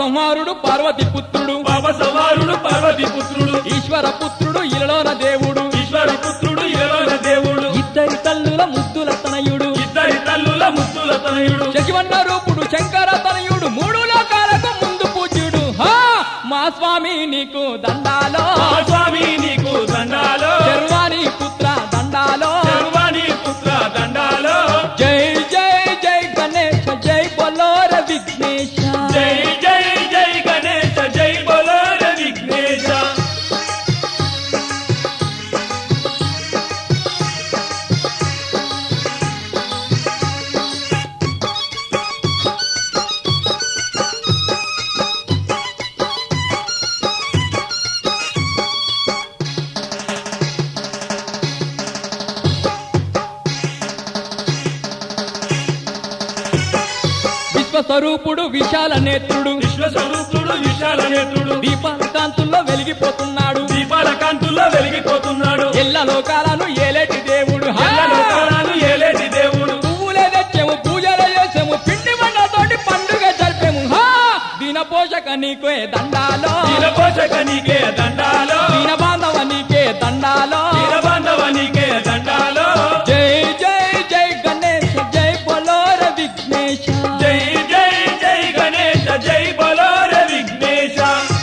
సంహారుడు పార్వతి పుత్రుడు పాప సవారుడు పార్వతి పుత్రుడు ఈశ్వర పుత్రుడు ఇలలోన దేవుడు ఈశ్వర పుత్రుడు ఇరవైన దేవుడు ఇద్దరి తల్లుల ముద్దుల తనయుడు ఇద్దరి తల్లుల ముత్తుల తనయుడు శశివన్న రూపుడు శంకర తనయుడు మూడు లోకాలకు ముందు పూజ్యుడు హా మా స్వామి నీకు దండాలో మా స్వామి నీకు దండాలో శర్వాణి పుత్ర దండాలో శర్వాణి పుత్ర దండాలో జై జై జై గణేశ జై బొలోర విఘ్నేశ జై జై జై గణేశ జై బోలో రే విఘ్నేశ విశ్వస్వరూపుడు విశాల నేత్రుడు విశ్వస్వరూపుడు విశాల నేత్రుడు దీపాల కాంతుల్లో వెలిగిపోతున్నాడు దీపాల కాంతుల్లో వెలిగిపోతున్నాడు ఎల్ల లోకాలను ఏలేటి దేవుడు హా! ఎల్ల లోకాలను ఏలేటి దేవుడు పువ్వులే తెచ్చాము పూజలు చేసాము పిండి వంటతోటి పండుగ జరిపాము హా దీన పోషక నీకే దండాలో వీరపోషక నీకే దండాలో దీన బాంధవ నీకే దండాలో వీరబాంధవ నీకే దండాలో జై జై జై గణేశ జై బలోర విఘ్నేశ జై జై జై గణేశ జై బలో రే విఘ్నేశ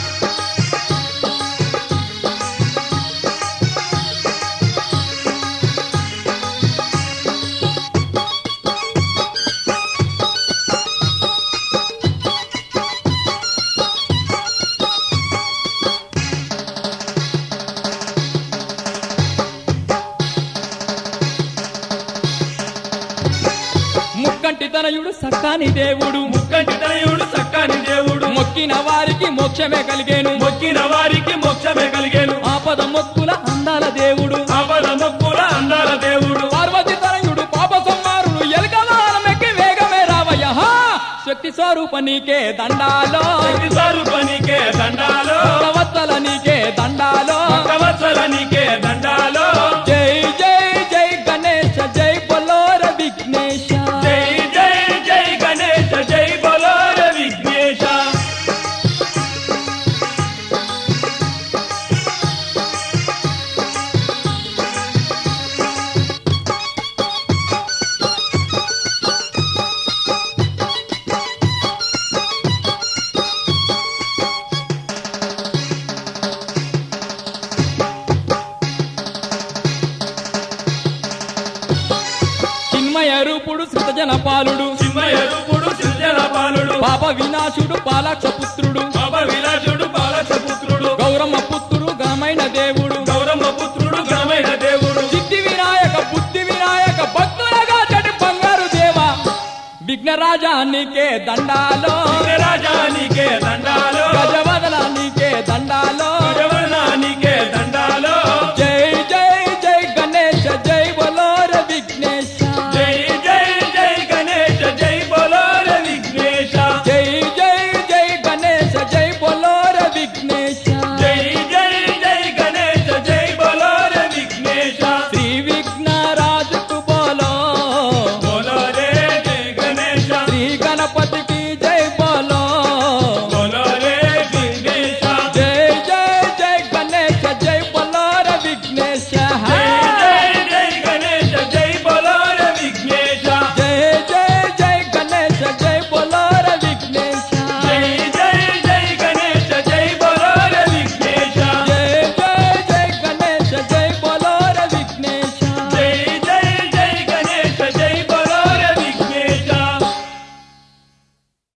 ముక్కంటి తనయుడు సక్కాని దేవుడు ముక్కంటి తనయుడు చక్కని దేవుడు మొక్కిన వారికి మోక్షమే కలిగేను మొక్కిన వారికి మోక్షమే కలిగేను ఆపద మొక్కుల అందాల దేవుడు ఆపద మొక్కుల అందాల దేవుడు పార్వతి తనయుడు పాప సంహారుడు ఎలకవారమెక్కి వేగమే రావయ్య హా! శక్తి స్వరూప నీకే దండాలో శక్తి స్వరూప నీకే దండాలో భక్తవత్సల నీకే దండాలో భక్తవత్సల నీకే దండాలో జై జై జై గణేశ జై బలోర విఘ్నేశ జై జై జై గణేశ జై బలో రే విఘ్నేశ చిన్మయ రూపుడు సృతజన పాలుడు సింహయ రూపుడు సృజన పాలుడు పాప వినాశుడు పాలాక్ష పుత్రుడు పాప విలాసుడు బాలస పుత్రుడు గౌరమ్మ పుత్రుడు ఘనమైన దేవుడు గౌరమ్మ పుత్రుడు ఘనమైన దేవుడు సిద్ధి వినాయక బుద్ధి వినాయక భక్తులగా చెడు బంగారు దేవ విఘ్నరాజా నీకే దండాలో రాజా నీకే దండ